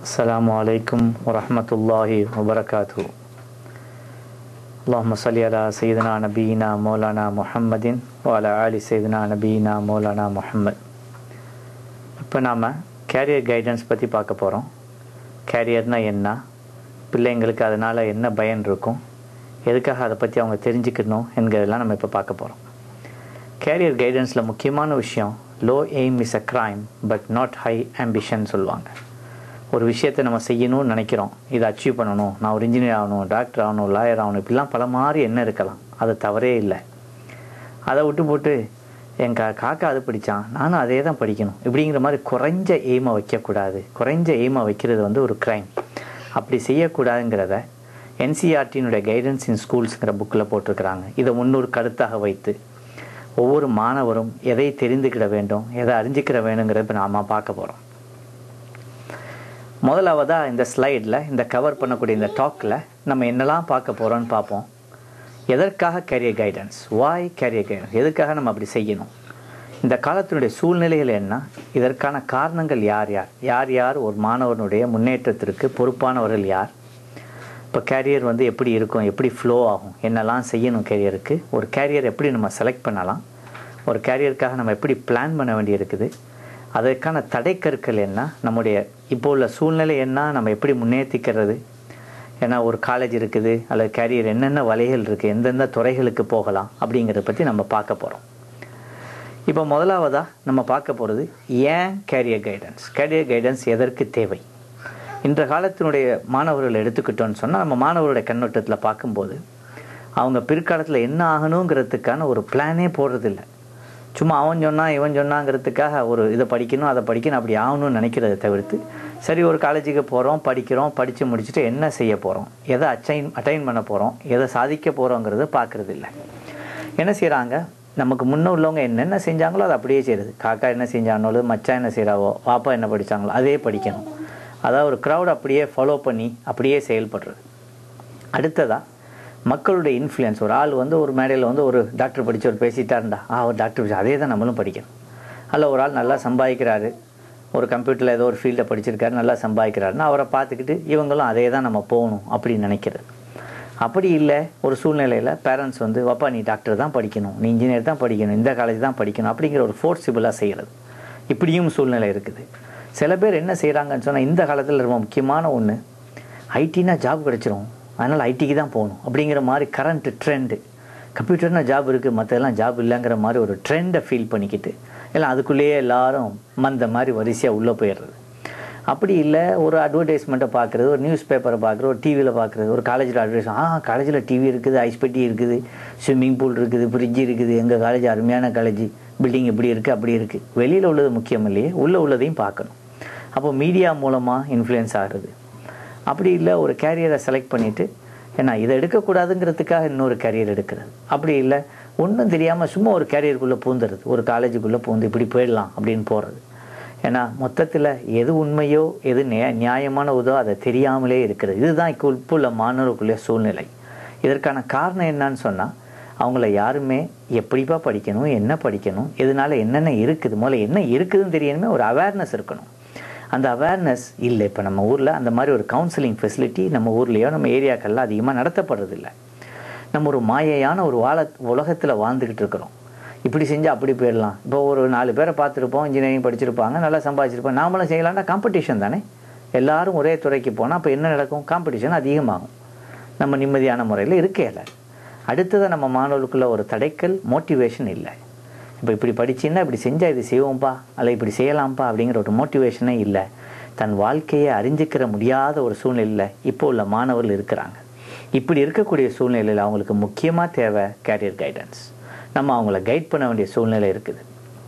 السلام عليكم ورحمة الله وبركاته اللهم صل على سيدنا نبينا مولانا محمد وعلى آل سيدنا نبينا مولانا محمد இப்போ நாம் carrier guidance பற்றி பார்க்க போகிறோம் கேரியர்னால் என்ன பிள்ளைங்களுக்கு அதனால் என்ன பயன் இருக்கும் எதுக்காக அதை பற்றி அவங்க தெரிஞ்சுக்கணும் என்கிறதெல்லாம் நம்ம இப்போ பார்க்க போகிறோம் கேரியர் கைடன்ஸில் முக்கியமான விஷயம் low aim is a crime but not high ambition சொல்லுவாங்க ஒரு விஷயத்தை நம்ம செய்யணும்னு நினைக்கிறோம் இதை அச்சீவ் பண்ணணும் நான் ஒரு இன்ஜினியர் ஆகணும் டாக்டர் ஆகணும் லாயர் ஆகணும் இப்படிலாம் பல மாதிரி என்ன இருக்கலாம் அது தவறே இல்லை அதை விட்டு போட்டு என் கா காக்கா அது படித்தான் நானும் அதே தான் படிக்கணும் இப்படிங்கிற மாதிரி குறைஞ்ச எய்மை வைக்கக்கூடாது குறைஞ்ச எய்மை வைக்கிறது வந்து ஒரு க்ரைம் அப்படி செய்யக்கூடாதுங்கிறத என்சிஆர்டியினுடைய கைடன்ஸ் இன் ஸ்கூல்ஸுங்கிற புக்கில் போட்டிருக்கிறாங்க இதை முன்னொரு கருத்தாக வைத்து ஒவ்வொரு மாணவரும் எதை தெரிந்துக்கிட வேண்டும் எதை அறிஞ்சிக்கிட வேணுங்கிறத இப்போ நாம பார்க்க போகிறோம் முதலாவதாக இந்த ஸ்லைடில் இந்த கவர் பண்ணக்கூடிய இந்த டாக்கில் நம்ம என்னெல்லாம் பார்க்க போகிறோம்னு பார்ப்போம் எதற்காக career guidance why career guidance எதுக்காக நம்ம அப்படி செய்யணும் இந்த காலத்தினுடைய சூழ்நிலைகள் என்ன இதற்கான காரணங்கள் யார் யார் யார் யார் ஒரு மாணவனுடைய முன்னேற்றத்திற்கு பொறுப்பானவர்கள் யார் இப்போ கேரியர் வந்து எப்படி இருக்கும் எப்படி ஃப்ளோ ஆகும் என்னெல்லாம் செய்யணும் கேரியருக்கு ஒரு கேரியர் எப்படி நம்ம செலக்ட் பண்ணலாம் ஒரு கேரியருக்காக நம்ம எப்படி பிளான் பண்ண வேண்டியிருக்குது அதற்கான தடைக்கற்கள் என்ன நம்முடைய இப்போ உள்ள சூழ்நிலை என்ன நம்ம எப்படி முன்னேற்றிக்கிறது ஏன்னா ஒரு காலேஜ் இருக்குது அல்லது கேரியர் என்னென்ன வலைகள் இருக்குது எந்தெந்த துறைகளுக்கு போகலாம் அப்படிங்கிறத பற்றி நம்ம பார்க்க போகிறோம் இப்போ முதலாவதாக நம்ம பார்க்க போகிறது ஏன் கேரியர் கைடன்ஸ் கேரியர் கைடன்ஸ் எதற்கு தேவை இன்ற காலத்தினுடைய மாணவர்கள் எடுத்துக்கிட்டோன்னு சொன்னால் நம்ம மாணவருடைய கண்ணோட்டத்தில் பார்க்கும்போது அவங்க பிற்காலத்தில் என்ன ஆகணுங்கிறதுக்கான ஒரு பிளானே போடுறதில்ல சும்மா அவன் சொன்னான் இவன் சொன்னாங்கிறதுக்காக ஒரு இதை படிக்கணும் அதை படிக்கணும் அப்படி ஆகணும்னு நினைக்கிறத தவிர்த்து சரி ஒரு காலேஜுக்கு போகிறோம் படிக்கிறோம் படித்து முடிச்சுட்டு என்ன செய்ய போகிறோம் எதை அச்சைன் அட்டைன் பண்ண போகிறோம் எதை சாதிக்க போகிறோங்கிறத பார்க்குறது இல்லை என்ன செய்கிறாங்க நமக்கு முன்ன உள்ளவங்க என்னென்ன செஞ்சாங்களோ அதை அப்படியே செய்யுது காக்கா என்ன செஞ்சாங்களோ மச்சான் என்ன செய்கிறாவோ பாப்பா என்ன படித்தாங்களோ அதே படிக்கணும் அதாவது ஒரு க்ரௌட் அப்படியே ஃபாலோ பண்ணி அப்படியே செயல்படுறது அடுத்ததாக மக்களுடைய இன்ஃப்ளூயன்ஸ் ஒரு ஆள் வந்து ஒரு மேடையில் வந்து ஒரு டாக்டர் படித்தவர் பேசிட்டாருண்டா ஆ ஒரு டாக்டர் படிச்சு அதே தான் நம்மளும் படிக்கணும் அல்ல ஒரு ஆள் நல்லா சம்பாதிக்கிறாரு ஒரு கம்ப்யூட்டரில் ஏதோ ஒரு ஃபீல்டை படிச்சிருக்காரு நல்லா சம்பாதிக்கிறாருன்னா அவரை பார்த்துக்கிட்டு இவங்களும் அதே தான் நம்ம போகணும் அப்படின்னு நினைக்கிறது அப்படி இல்லை ஒரு சூழ்நிலையில் பேரண்ட்ஸ் வந்து வாப்பா நீ டாக்டர் தான் படிக்கணும் நீ இன்ஜினியர் தான் படிக்கணும் இந்த காலேஜ் தான் படிக்கணும் அப்படிங்கிற ஒரு ஃபோர்ஸிபிளாக செய்கிறது இப்படியும் சூழ்நிலை இருக்குது சில பேர் என்ன செய்கிறாங்கன்னு சொன்னால் இந்த காலத்தில் ரொம்ப முக்கியமான ஒன்று ஐடினா ஜாப் கிடச்சிரும் அதனால் ஐடிக்கு தான் போகணும் அப்படிங்கிற மாதிரி கரண்ட் ட்ரெண்டு கம்ப்யூட்டர்னா ஜாப் இருக்குது மற்றெல்லாம் ஜாப் இல்லைங்கிற மாதிரி ஒரு ட்ரெண்டை ஃபீல் பண்ணிக்கிட்டு எல்லாம் அதுக்குள்ளேயே எல்லாரும் மந்த மாதிரி வரிசையாக உள்ளே போயிடுறது அப்படி இல்லை ஒரு அட்வர்டைஸ்மெண்ட்டை பார்க்குறது ஒரு நியூஸ் பேப்பரை பார்க்குறது ஒரு டிவியில் பார்க்குறது ஒரு காலேஜில் அட்வர்டைஸ் ஆ காலேஜில் டிவி இருக்குது ஐஸ் பெட்டி இருக்குது ஸ்விம்மிங் பூல் இருக்குது ஃப்ரிட்ஜ் இருக்குது எங்கள் காலேஜ் அருமையான காலேஜ் பில்டிங் இப்படி இருக்குது அப்படி இருக்குது வெளியில் உள்ளது முக்கியம் இல்லையே உள்ளே உள்ளதையும் பார்க்கணும் அப்போ மீடியா மூலமாக இன்ஃப்ளூயன்ஸ் ஆகிறது அப்படி இல்லை ஒரு கேரியரை செலக்ட் பண்ணிவிட்டு ஏன்னா இதை எடுக்கக்கூடாதுங்கிறதுக்காக இன்னொரு கேரியர் எடுக்கிறது அப்படி இல்லை ஒன்றும் தெரியாமல் சும்மா ஒரு கேரியருக்குள்ளே பூந்துடுறது ஒரு காலேஜுக்குள்ளே பூந்து இப்படி போயிடலாம் அப்படின்னு போகிறது ஏன்னா மொத்தத்தில் எது உண்மையோ எது நியாயமான உதோ அதை தெரியாமலே இருக்கிறது இதுதான் இப்போ இப்போ உள்ள மாணவர்களுக்குள்ளே சூழ்நிலை இதற்கான காரணம் என்னன்னு சொன்னால் அவங்கள யாருமே எப்படிப்பா படிக்கணும் என்ன படிக்கணும் இதனால என்னென்ன இருக்குது முதல்ல என்ன இருக்குதுன்னு தெரியணுமே ஒரு அவேர்னஸ் இருக்கணும் அந்த அவேர்னஸ் இல்லை இப்போ நம்ம ஊரில் அந்த மாதிரி ஒரு கவுன்சிலிங் ஃபெசிலிட்டி நம்ம ஊர்லேயோ நம்ம ஏரியாக்கள்லாம் அதிகமாக நடத்தப்படுறதில்லை நம்ம ஒரு மாயையான ஒரு வாழ உலகத்தில் வாழ்ந்துக்கிட்டு இருக்கிறோம் இப்படி செஞ்சால் அப்படி போயிடலாம் இப்போ ஒரு நாலு பேரை பார்த்துருப்போம் இன்ஜினியரிங் படிச்சிருப்பாங்க நல்லா சம்பாதிச்சிருப்போம் நாமளும் செய்யலாம்னா காம்படிஷன் தானே எல்லாரும் ஒரே துறைக்கு போனால் அப்போ என்ன நடக்கும் காம்படிஷன் அதிகமாகும் நம்ம நிம்மதியான முறையில் இருக்கல அடுத்தது நம்ம மாணவர்களுக்குள்ள ஒரு தடைக்கல் மோட்டிவேஷன் இல்லை இப்போ இப்படி படிச்சுன்னா இப்படி செஞ்சால் இது செய்வோம்ப்பா அல்ல இப்படி செய்யலாம்ப்பா அப்படிங்கிற ஒரு மோட்டிவேஷனே இல்லை தன் வாழ்க்கையை அறிஞ்சிக்கிற முடியாத ஒரு சூழ்நிலையில் இப்போ உள்ள மாணவர்கள் இருக்கிறாங்க இப்படி இருக்கக்கூடிய சூழ்நிலையில் அவங்களுக்கு முக்கியமாக தேவை கேரியர் கைடன்ஸ் நம்ம அவங்கள கைட் பண்ண வேண்டிய சூழ்நிலை இருக்குது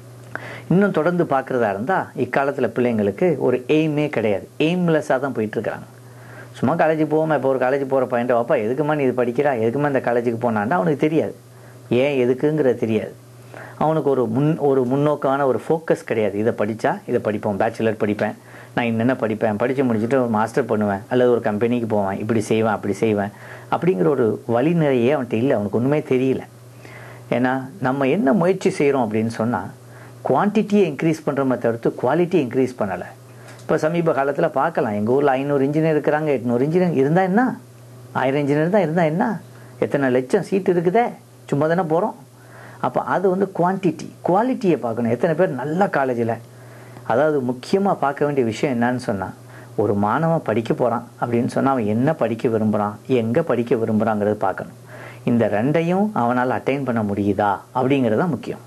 இன்னும் தொடர்ந்து பார்க்குறதா இருந்தால் இக்காலத்தில் பிள்ளைங்களுக்கு ஒரு எய்மே கிடையாது எய்ம்லெஸ்ஸாக தான் போயிட்டுருக்காங்க சும்மா காலேஜுக்கு போகாமல் இப்போ ஒரு காலேஜ் போகிற பையன் வாப்பா எதுக்குமா நீ இது படிக்கிறா எதுக்குமா இந்த காலேஜுக்கு போனான்னா அவனுக்கு தெரியாது ஏன் எதுக்குங்கிறது தெரியாது அவனுக்கு ஒரு முன் ஒரு முன்னோக்கான ஒரு ஃபோக்கஸ் கிடையாது இதை படித்தா இதை படிப்போம் பேச்சுலர் படிப்பேன் நான் என்னென்ன படிப்பேன் படித்து முடிச்சுட்டு ஒரு மாஸ்டர் பண்ணுவேன் அல்லது ஒரு கம்பெனிக்கு போவேன் இப்படி செய்வேன் அப்படி செய்வேன் அப்படிங்கிற ஒரு வழி நிறையே அவன்கிட்ட இல்லை அவனுக்கு ஒன்றுமே தெரியல ஏன்னா நம்ம என்ன முயற்சி செய்கிறோம் அப்படின்னு சொன்னால் குவான்டிட்டியை இன்க்ரீஸ் பண்ணுறோமே தவிர்த்து குவாலிட்டி இன்க்ரீஸ் பண்ணலை இப்போ சமீப காலத்தில் பார்க்கலாம் எங்கள் ஊரில் ஐநூறு இன்ஜினியர் இருக்கிறாங்க எட்நூறு இன்ஜினியர் இருந்தால் என்ன ஆயிரம் இன்ஜினியர் தான் இருந்தால் என்ன எத்தனை லட்சம் சீட் இருக்குதே சும்மா தானே போகிறோம் அப்போ அது வந்து குவான்டிட்டி குவாலிட்டியை பார்க்கணும் எத்தனை பேர் நல்ல காலேஜில் அதாவது முக்கியமாக பார்க்க வேண்டிய விஷயம் என்னன்னு சொன்னால் ஒரு மாணவன் படிக்க போகிறான் அப்படின்னு சொன்னால் அவன் என்ன படிக்க விரும்புகிறான் எங்கே படிக்க விரும்புகிறாங்கிறது பார்க்கணும் இந்த ரெண்டையும் அவனால் அட்டைன் பண்ண முடியுதா அப்படிங்கிறது தான் முக்கியம்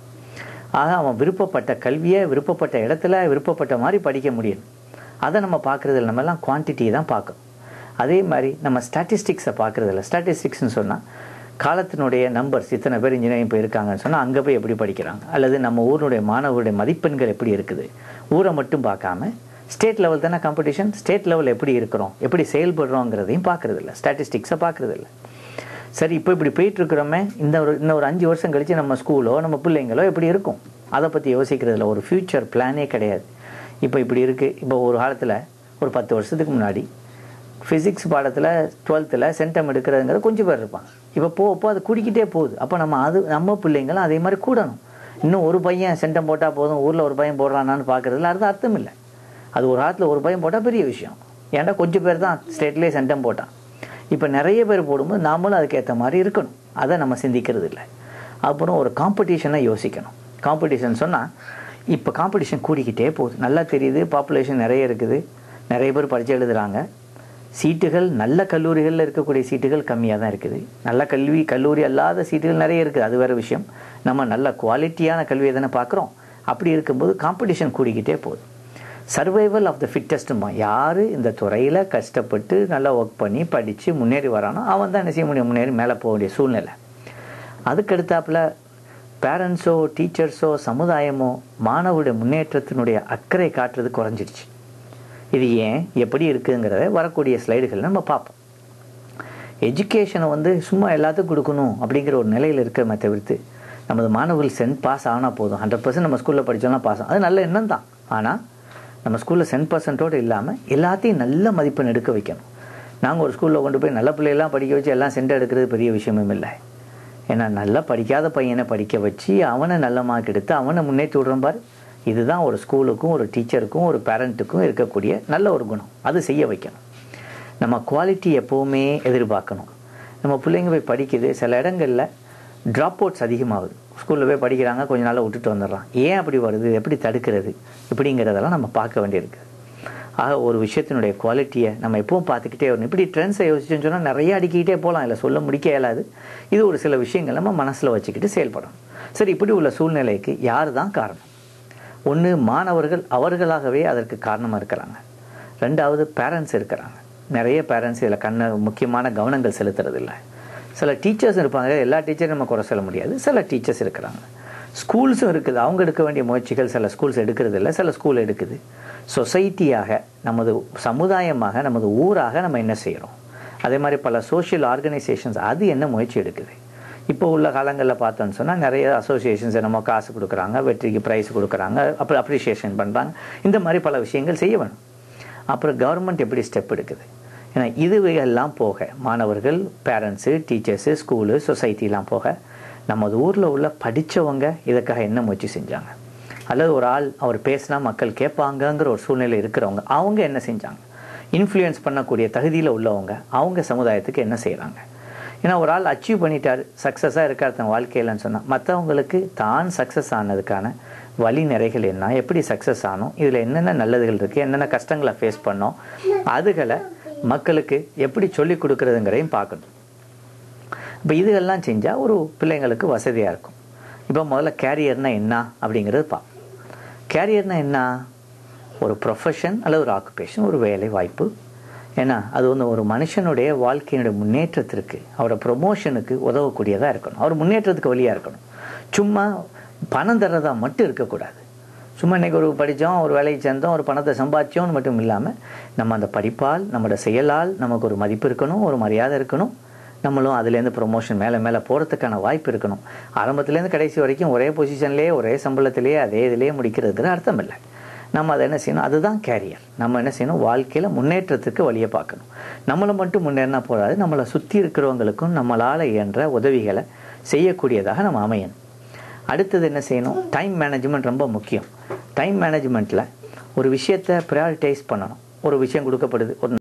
ஆக அவன் விருப்பப்பட்ட கல்வியை விருப்பப்பட்ட இடத்துல விருப்பப்பட்ட மாதிரி படிக்க முடியும் அதை நம்ம பார்க்குறதில்ல நம்ம எல்லாம் குவான்டிட்டியை தான் பார்க்கணும் அதே மாதிரி நம்ம ஸ்டாட்டிஸ்டிக்ஸை பார்க்குறதில்ல ஸ்டாட்டிஸ்டிக்ஸ்னு சொன்னால் காலத்தினுடைய நம்பர்ஸ் இத்தனை பேர் இன்ஜினியரிங் போயிருக்காங்கன்னு சொன்னால் அங்கே போய் எப்படி படிக்கிறாங்க அல்லது நம்ம ஊருடைய மாணவர்களுடைய மதிப்பெண்கள் எப்படி இருக்குது ஊரை மட்டும் பார்க்காம ஸ்டேட் லெவல் தானே காம்படிஷன் ஸ்டேட் லெவல் எப்படி இருக்கிறோம் எப்படி செயல்படுறோங்கிறதையும் பார்க்குறதில்ல ஸ்டாட்டிஸ்டிக்ஸை பார்க்குறதில்ல சரி இப்போ இப்படி போயிட்டு இருக்கிறோமே இந்த ஒரு இன்னும் ஒரு அஞ்சு வருஷம் கழிச்சு நம்ம ஸ்கூலோ நம்ம பிள்ளைங்களோ எப்படி இருக்கும் அதை பற்றி யோசிக்கிறதுல ஒரு ஃப்யூச்சர் பிளானே கிடையாது இப்போ இப்படி இருக்குது இப்போ ஒரு காலத்தில் ஒரு பத்து வருஷத்துக்கு முன்னாடி ஃபிசிக்ஸ் பாடத்தில் டுவெல்த்தில் சென்டம் எடுக்கிறதுங்கிறது கொஞ்சம் பேர் இருப்பாங்க இப்போ போக போக அது கூடிக்கிட்டே போகுது அப்போ நம்ம அது நம்ம பிள்ளைங்களும் அதே மாதிரி கூடணும் இன்னும் ஒரு பையன் சென்டம் போட்டால் போதும் ஊரில் ஒரு பையன் போடுறானான்னு பார்க்குறதுல அது அர்த்தம் இல்லை அது ஒரு காலத்தில் ஒரு பையன் போட்டால் பெரிய விஷயம் ஏன்டா கொஞ்சம் பேர் தான் ஸ்டேட்லேயே சென்டம் போட்டான் இப்போ நிறைய பேர் போடும்போது நாமளும் அதுக்கேற்ற மாதிரி இருக்கணும் அதை நம்ம சிந்திக்கிறது இல்லை அப்புறம் ஒரு காம்படிஷனை யோசிக்கணும் காம்படிஷன் சொன்னால் இப்போ காம்படிஷன் கூடிக்கிட்டே போகுது நல்லா தெரியுது பாப்புலேஷன் நிறைய இருக்குது நிறைய பேர் பரிச்சை எழுதுகிறாங்க சீட்டுகள் நல்ல கல்லூரிகளில் இருக்கக்கூடிய சீட்டுகள் கம்மியாக தான் இருக்குது நல்ல கல்வி கல்லூரி அல்லாத சீட்டுகள் நிறைய இருக்குது அது வேறு விஷயம் நம்ம நல்ல குவாலிட்டியான கல்வியை தானே பார்க்குறோம் அப்படி இருக்கும்போது காம்படிஷன் கூடிக்கிட்டே போகுது சர்வைவல் ஆஃப் த ஃபிட்டஸ்ட்டுமா யார் இந்த துறையில் கஷ்டப்பட்டு நல்லா ஒர்க் பண்ணி படித்து முன்னேறி வரானோ அவன் தான் என்ன செய்ய முடியும் முன்னேறி மேலே போக வேண்டிய சூழ்நிலை அதுக்கடுத்தாப்பில் பேரண்ட்ஸோ டீச்சர்ஸோ சமுதாயமோ மாணவருடைய முன்னேற்றத்தினுடைய அக்கறை காட்டுறது குறைஞ்சிடுச்சு இது ஏன் எப்படி இருக்குங்கிறத வரக்கூடிய ஸ்லைடுகள் நம்ம பார்ப்போம் எஜுகேஷனை வந்து சும்மா எல்லாத்துக்கும் கொடுக்கணும் அப்படிங்கிற ஒரு நிலையில் இருக்கிற தவிர்த்து நமது மாணவர்கள் சென்ட் பாஸ் ஆனால் போதும் ஹண்ட்ரட் பர்சன்ட் நம்ம ஸ்கூலில் படித்தோம்னா பாஸ் ஆகும் அது நல்ல எண்ணம் தான் ஆனால் நம்ம ஸ்கூலில் சென்ட் பர்சன்ட்டோடு இல்லாமல் எல்லாத்தையும் நல்ல மதிப்பெண் எடுக்க வைக்கணும் நாங்கள் ஒரு ஸ்கூலில் கொண்டு போய் நல்ல பிள்ளையெல்லாம் படிக்க வச்சு எல்லாம் சென்ட் எடுக்கிறது பெரிய விஷயமும் இல்லை ஏன்னா நல்லா படிக்காத பையனை படிக்க வச்சு அவனை நல்ல மார்க் எடுத்து அவனை முன்னேற்றி விடுறோம் பாரு இதுதான் ஒரு ஸ்கூலுக்கும் ஒரு டீச்சருக்கும் ஒரு பேரண்ட்டுக்கும் இருக்கக்கூடிய நல்ல ஒரு குணம் அது செய்ய வைக்கணும் நம்ம குவாலிட்டி எப்போவுமே எதிர்பார்க்கணும் நம்ம பிள்ளைங்க போய் படிக்குது சில இடங்களில் ட்ராப் அவுட்ஸ் அதிகமாகுது ஸ்கூலில் போய் படிக்கிறாங்க கொஞ்ச நாளில் விட்டுட்டு வந்துடுறான் ஏன் அப்படி வருது எப்படி தடுக்கிறது இப்படிங்கிறதெல்லாம் நம்ம பார்க்க வேண்டியிருக்கு ஆக ஒரு விஷயத்தினுடைய குவாலிட்டியை நம்ம எப்பவும் பார்த்துக்கிட்டே வரணும் இப்படி ட்ரெண்ட்ஸை யோசிச்சுன்னு சொன்னால் நிறைய அடிக்கிட்டே போகலாம் இல்லை சொல்ல முடிக்க இயலாது இது ஒரு சில விஷயங்கள் நம்ம மனசில் வச்சுக்கிட்டு செயல்படணும் சரி இப்படி உள்ள சூழ்நிலைக்கு யார் தான் காரணம் ஒன்று மாணவர்கள் அவர்களாகவே அதற்கு காரணமாக இருக்கிறாங்க ரெண்டாவது பேரண்ட்ஸ் இருக்கிறாங்க நிறைய பேரண்ட்ஸ் இதில் கண்ண முக்கியமான கவனங்கள் செலுத்துறதில்ல சில டீச்சர்ஸ் இருப்பாங்க எல்லா டீச்சரும் நம்ம குறை சொல்ல முடியாது சில டீச்சர்ஸ் இருக்கிறாங்க ஸ்கூல்ஸும் இருக்குது அவங்க எடுக்க வேண்டிய முயற்சிகள் சில ஸ்கூல்ஸ் எடுக்கிறது இல்லை சில ஸ்கூல் எடுக்குது சொசைட்டியாக நமது சமுதாயமாக நமது ஊராக நம்ம என்ன செய்கிறோம் அதே மாதிரி பல சோஷியல் ஆர்கனைசேஷன்ஸ் அது என்ன முயற்சி எடுக்குது இப்போ உள்ள காலங்களில் பார்த்தோன்னு சொன்னால் நிறைய அசோசியேஷன்ஸ் நம்ம காசு கொடுக்குறாங்க வெற்றிக்கு ப்ரைஸ் கொடுக்குறாங்க அப்புறம் அப்ரிஷியேஷன் பண்ணுறாங்க இந்த மாதிரி பல விஷயங்கள் செய்ய வேணும் அப்புறம் கவர்மெண்ட் எப்படி ஸ்டெப் எடுக்குது ஏன்னா இதுவையெல்லாம் போக மாணவர்கள் பேரண்ட்ஸு டீச்சர்ஸு ஸ்கூலு சொசைட்டிலாம் போக நமது ஊரில் உள்ள படித்தவங்க இதுக்காக என்ன முயற்சி செஞ்சாங்க அல்லது ஒரு ஆள் அவர் பேசினா மக்கள் கேட்பாங்கங்கிற ஒரு சூழ்நிலை இருக்கிறவங்க அவங்க என்ன செஞ்சாங்க இன்ஃப்ளூயன்ஸ் பண்ணக்கூடிய தகுதியில் உள்ளவங்க அவங்க சமுதாயத்துக்கு என்ன செய்கிறாங்க ஏன்னா ஒரு ஆள் அச்சீவ் பண்ணிட்டார் சக்ஸஸாக இருக்கார் தன் வாழ்க்கையிலன்னு சொன்னால் மற்றவங்களுக்கு தான் சக்ஸஸ் ஆனதுக்கான வழி நிறைகள் என்ன எப்படி சக்ஸஸ் ஆனோம் இதில் என்னென்ன நல்லதுகள் இருக்குது என்னென்ன கஷ்டங்களை ஃபேஸ் பண்ணோம் அதுகளை மக்களுக்கு எப்படி சொல்லி கொடுக்குறதுங்கிறதையும் பார்க்கணும் இப்போ இதுகள்லாம் செஞ்சால் ஒரு பிள்ளைங்களுக்கு வசதியாக இருக்கும் இப்போ முதல்ல கேரியர்னால் என்ன அப்படிங்கிறது பா கேரியர்னால் என்ன ஒரு ப்ரொஃபஷன் அல்லது ஒரு ஆக்குபேஷன் ஒரு வேலை வாய்ப்பு ஏன்னா அது வந்து ஒரு மனுஷனுடைய வாழ்க்கையினுடைய முன்னேற்றத்திற்கு அவரோட ப்ரொமோஷனுக்கு உதவக்கூடியதாக இருக்கணும் அவர் முன்னேற்றத்துக்கு வழியாக இருக்கணும் சும்மா பணம் தர்றதா மட்டும் இருக்கக்கூடாது சும்மா இன்றைக்கி ஒரு படித்தோம் ஒரு வேலைக்கு சேர்ந்தோம் ஒரு பணத்தை சம்பாதிச்சோம்னு மட்டும் இல்லாமல் நம்ம அந்த படிப்பால் நம்மளோட செயலால் நமக்கு ஒரு மதிப்பு இருக்கணும் ஒரு மரியாதை இருக்கணும் நம்மளும் அதுலேருந்து ப்ரொமோஷன் மேலே மேலே போகிறதுக்கான வாய்ப்பு இருக்கணும் ஆரம்பத்துலேருந்து கடைசி வரைக்கும் ஒரே பொசிஷன்லேயே ஒரே சம்பளத்திலேயே அதே இதிலேயே முடிக்கிறதுக்கு அர்த்தம் இல்லை நம்ம அதை என்ன செய்யணும் அதுதான் கேரியர் நம்ம என்ன செய்யணும் வாழ்க்கையில் முன்னேற்றத்துக்கு வழியை பார்க்கணும் நம்மளை மட்டும் முன்னேறினா போகாது நம்மளை சுற்றி இருக்கிறவங்களுக்கும் நம்மளால் இயன்ற உதவிகளை செய்யக்கூடியதாக நம்ம அமையணும் அடுத்தது என்ன செய்யணும் டைம் மேனேஜ்மெண்ட் ரொம்ப முக்கியம் டைம் மேனேஜ்மெண்ட்டில் ஒரு விஷயத்தை ப்ரையாரிட்டைஸ் பண்ணணும் ஒரு விஷயம் கொடுக்கப்படுது ஒரு